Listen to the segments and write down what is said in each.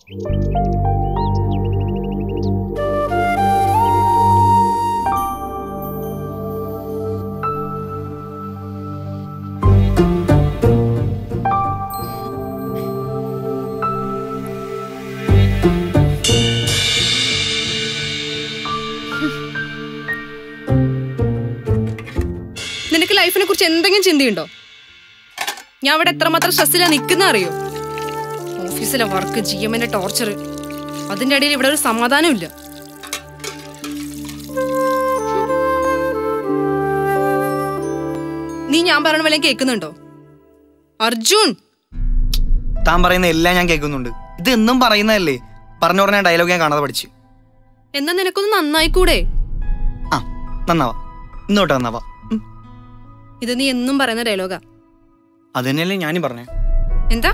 നിനക്ക് ലൈഫിനെ കുറിച്ച് എന്തെങ്കിലും ചിന്തയുണ്ടോ ഞാൻ അവിടെ എത്രമാത്രം സ്ട്രെസ്സിലാ നിൽക്കുന്ന അറിയോ ഓഫീസിലെ വർക്ക് ജി എമ്മിന്റെ ടോർച്ചർ അതിന്റെ ഇടയിൽ ഇവിടെ ഒരു സമാധാനം ഇല്ല നീ ഞാൻ പറയണ പോലെ കേൾക്കുന്നുണ്ടോ അർജുൻ താൻ പറയുന്ന എല്ലാം ഞാൻ കേൾക്കുന്നുണ്ട് ഇത് എന്നും പറയുന്നതല്ലേ പറഞ്ഞ ഉടനെ ഡയലോഗ് ഞാൻ കാണാതെ പഠിച്ചു എന്നാ നിനക്കൊന്ന് നന്നായിക്കൂടെ ആ നന്നാവാ ഇന്നോട്ട് നന്നാവാ ഉം. ഇത് നീ എന്നും പറയുന്ന ഡയലോഗാ അത് തന്നെയല്ലേ ഞാനും പറഞ്ഞേ എന്താ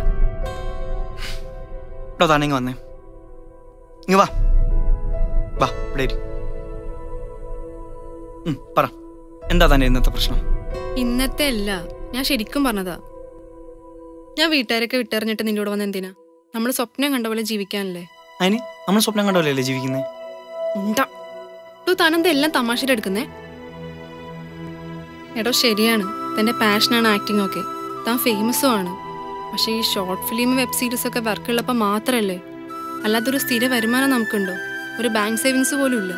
കേട്ടോ താനിങ്ങ് വന്നേ ഇങ്ങ് വാ വാ ഇവിടെ ഇരി. ഉം, പറ എന്താ തന്നെ ഇന്നത്തെ പ്രശ്നം ഇന്നത്തെ അല്ല ഞാൻ ശരിക്കും പറഞ്ഞതാ ഞാൻ വീട്ടുകാരൊക്കെ വിട്ടെറിഞ്ഞിട്ട് നിന്റെ കൂടെ വന്ന എന്തിനാ നമ്മൾ സ്വപ്നം കണ്ട പോലെ ജീവിക്കാനല്ലേ അതിന് നമ്മൾ സ്വപ്നം കണ്ടല്ലേ ജീവിക്കുന്നത് ഉണ്ടാ ടു താനെന്താ എല്ലാം തമാശയിൽ എടുക്കുന്നേ എടോ ശരിയാണ് തന്റെ പാഷനാണ് ആക്ടിംഗ് ഒക്കെ താൻ ഫേമസും ആണ് പക്ഷേ ഈ ഷോർട്ട് ഫിലിം വെബ് സീരീസ് ഒക്കെ വർക്ക് ഉള്ളപ്പോൾ മാത്രമല്ലേ അല്ലാത്തൊരു സ്ഥിര വരുമാനം നമുക്കുണ്ടോ ഒരു ബാങ്ക് സേവിങ്സ് പോലും ഇല്ല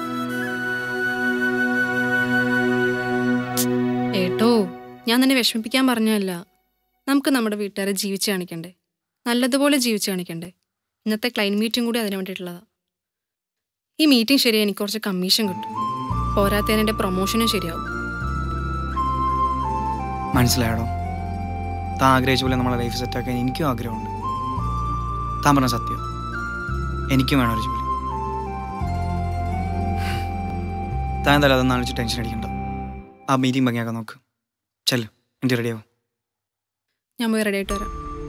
ഏട്ടോ ഞാൻ നിന്നെ വിഷമിപ്പിക്കാൻ പറഞ്ഞതല്ല നമുക്ക് നമ്മുടെ വീട്ടുകാരെ ജീവിച്ച് കാണിക്കണ്ടേ നല്ലതുപോലെ ജീവിച്ച് കാണിക്കണ്ടേ ഇന്നത്തെ ക്ലൈൻ മീറ്റും കൂടി അതിന് വേണ്ടിയിട്ടുള്ളതാ ഈ മീറ്റിംഗ് ശരിയായി എനിക്ക് കുറച്ച് കമ്മീഷൻ കിട്ടും പോരാത്തതിന് എൻ്റെ പ്രൊമോഷനും ശരിയാവും മനസ്സിലായടോ താൻ ആഗ്രഹിച്ച പോലെ നമ്മളെ ലൈഫ് സെറ്റാക്കാൻ എനിക്കും ആഗ്രഹമുണ്ട് താൻ പറഞ്ഞ സത്യം എനിക്കും വേണം ഒരു ജോലി താൻ എന്തായാലും അതൊന്നും ആലോചിച്ച് ടെൻഷൻ അടിക്കണ്ട ആ മീറ്റിംഗ് ഭംഗിയാക്കാൻ നോക്ക് ചെല്ല് എൻ്റെ റെഡിയാവും ഞാൻ പോയി റെഡി ആയിട്ട് വരാം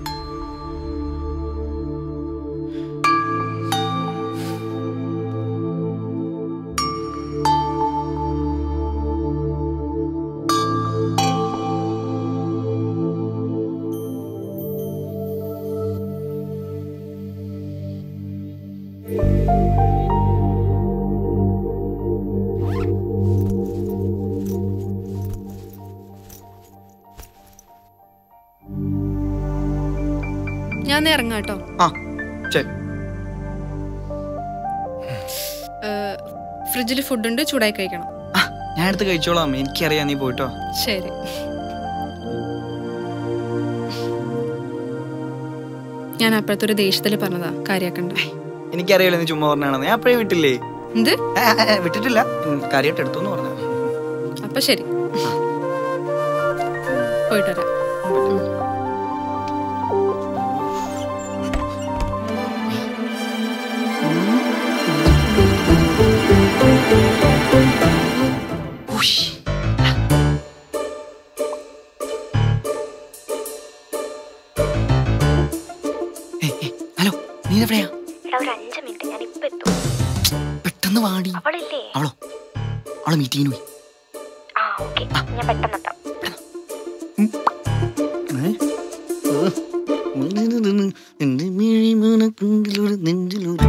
ഞാൻ ഒന്ന് ഇറങ്ങാം കേട്ടോ ആ ശരി ഫ്രിഡ്ജിൽ ഫുഡുണ്ട് ചൂടായി കഴിക്കണം ആ ഞാൻ എടുത്ത് കഴിച്ചോളാം എനിക്കറിയാം നീ പോയിട്ടോ ശരി ഞാൻ അപ്പോഴത്തെ ഒരു ദേഷ്യത്തിൽ പറഞ്ഞതാ കാര്യാക്കണ്ട എനിക്കറിയാലോ നീ ചുമ്മാ പറഞ്ഞാണെന്ന് ഞാൻ അപ്പോഴേ വിട്ടില്ലേ എന്ത് ഏ, ഏ, ഏ, വിട്ടിട്ടില്ല ഉം, കാര്യമായിട്ട് എടുത്തു എന്ന് പറഞ്ഞു അപ്പൊ ശരി പോയിട്ട് വരാം ഹലോ നീ എവിടെയാ എടാ ഒരു അഞ്ച് മിനിറ്റ് ഞാൻ ഇപ്പൊ എത്തും പെട്ടെന്ന് വാടി അവളില്ലേ അവളോ അവള് മീറ്റിങ്ങിന് പോയി ആ ഓക്കെ ഞാൻ പെട്ടെന്ന് എത്താം ഏ? ഓ. എന്റെ മിഴിമണക്കുണ്ടിലൂടെ നെഞ്ചിലൂടെ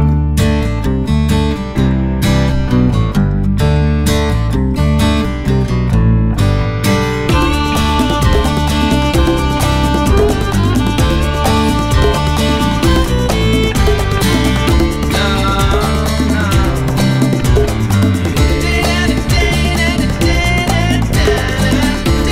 Da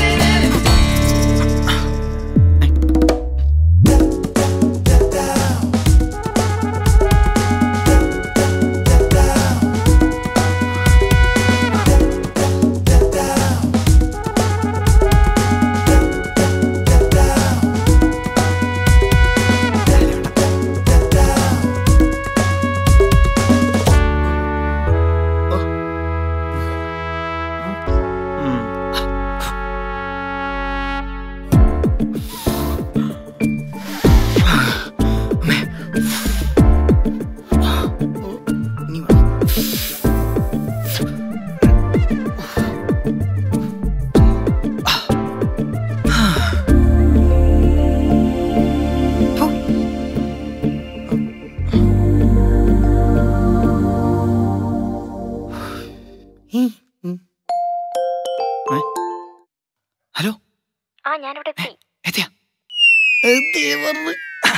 ഞാനിവിടെ എത്തി എത്തിയാ എത്തിയേ പറഞ്ഞു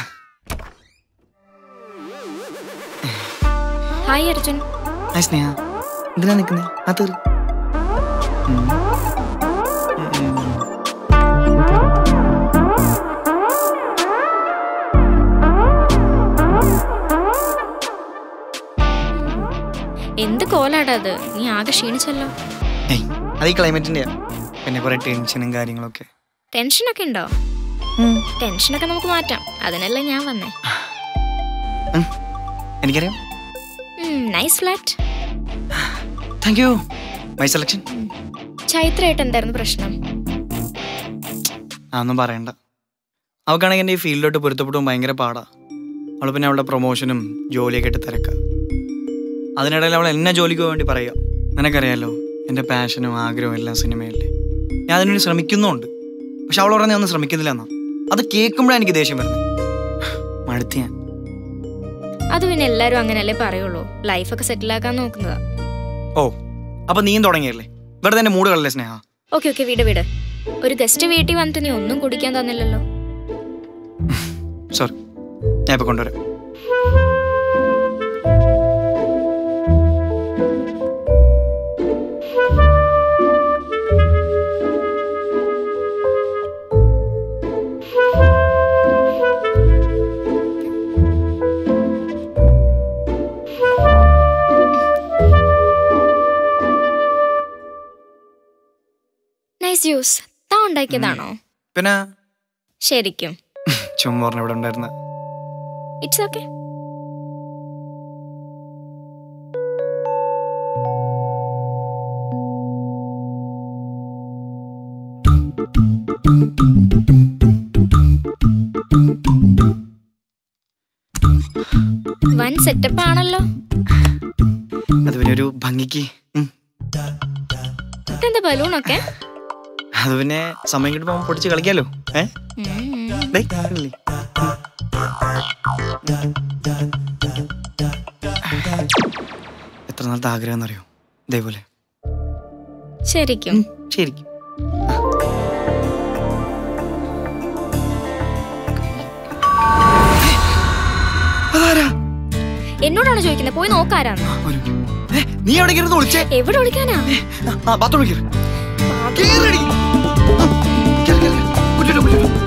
ഹായ് അർജുൻ ഹായ് സ്നേഹ എന്തിനാ നിൽക്കുന്നേ ആ തീർ എന്ത് കോലാടാ അത് നീ ആകെ ക്ഷീണിച്ചല്ലോ ഏയ് അത് ഈ ക്ലൈമറ്റിൻ്റെയാ പിന്നെ കുറേ ടെൻഷനും കാര്യങ്ങളൊക്കെ ടെൻഷനൊക്കെ ഉണ്ടോ ടെൻഷനൊക്കെ നമുക്ക് മാറ്റാം അതിനല്ലേ ഞാൻ വന്നേ ഉം, എനിക്കറിയാം nice flat thank you my selection ചൈത്രയായിട്ട് എന്തായിരുന്നു പ്രശ്നം അതൊന്നും പറയണ്ട അവൾക്കാണെങ്കിൽ എൻ്റെ ഈ ഫീൽഡിലോട്ട് പൊരുത്തപ്പെട്ടും ഭയങ്കര പാടാ അവൾ പിന്നെ അവളുടെ പ്രൊമോഷനും ജോലിയൊക്കെ ആയിട്ട് തിരക്ക അതിനിടയിൽ അവൾ എന്നെ ജോലിക്ക് വേണ്ടി പറയുക നിനക്കറിയാലോ എൻ്റെ പാഷനും ആഗ്രഹവും എല്ലാം സിനിമയല്ലേ ഞാൻ അതിനുവേണ്ടി ശ്രമിക്കുന്നുമുണ്ട് പക്ഷെ അവൾ പറഞ്ഞാൽ ഒന്നും ശ്രമിക്കുന്നില്ല എന്നാ അത് കേൾക്കുമ്പോഴാണ് എനിക്ക് ദേഷ്യം വരുന്നത് മടുത്ത് ഞാൻ അത് പിന്നെ എല്ലാരും അങ്ങനെയല്ലേ പറയുള്ളൂ ലൈഫൊക്കെ സെറ്റിൽ ആക്കാൻ നോക്കുന്നതാ ഓ അപ്പം നീയും തുടങ്ങിയല്ലേ വെറുതെ എൻ്റെ മൂഡ് കളല്ലേ സ്നേഹ ഓക്കെ ഓക്കെ വീട് വീട് ഒരു ഗസ്റ്റ് വീട്ടിൽ വന്നിട്ട് നീ ഒന്നും കുടിക്കാൻ തന്നില്ലല്ലോ സോറി ഞാൻ ഇപ്പം കൊണ്ടുവരാം നൈസ് ജ്യൂസ് താ ഉണ്ടാക്കിയതാണോ പിന്നെ ശരിക്കും ചുമ്മാ പറഞ്ഞ ഇവിടെ ഉണ്ടായിരുന്ന ഇറ്റ്സ് ഓക്കെ വൻ സെറ്റപ്പ് ആണല്ലോ അത് പിന്നെ ഒരു ഭംഗിക്ക് ഉം. ഇതെന്താ ബലൂണൊക്കെ അത് പിന്നെ സമയം കിട്ടുമ്പോൾ പൊടിച്ച് കളിക്കാലോ ഏ ഡേയ്, ഇല്ലേ? എത്ര നാളത്തെ ആഗ്രഹം എന്നറിയോ ഇതേപോലെ ശരിക്കും ശരിക്കും അതാരാ എന്നോടാണ് ചോദിക്കുന്നത് പോയി നോക്കാരാന്ന് ഒരു ഏ, നീ എവിടെ ഇരുന്ന് വിളിച്ചേ എവിടെ വിളിക്കാനാ ആ ബാത്റൂമിൽ കയറി കേറി കുറ്റിട്ടോ കുറ്റിട്ടോ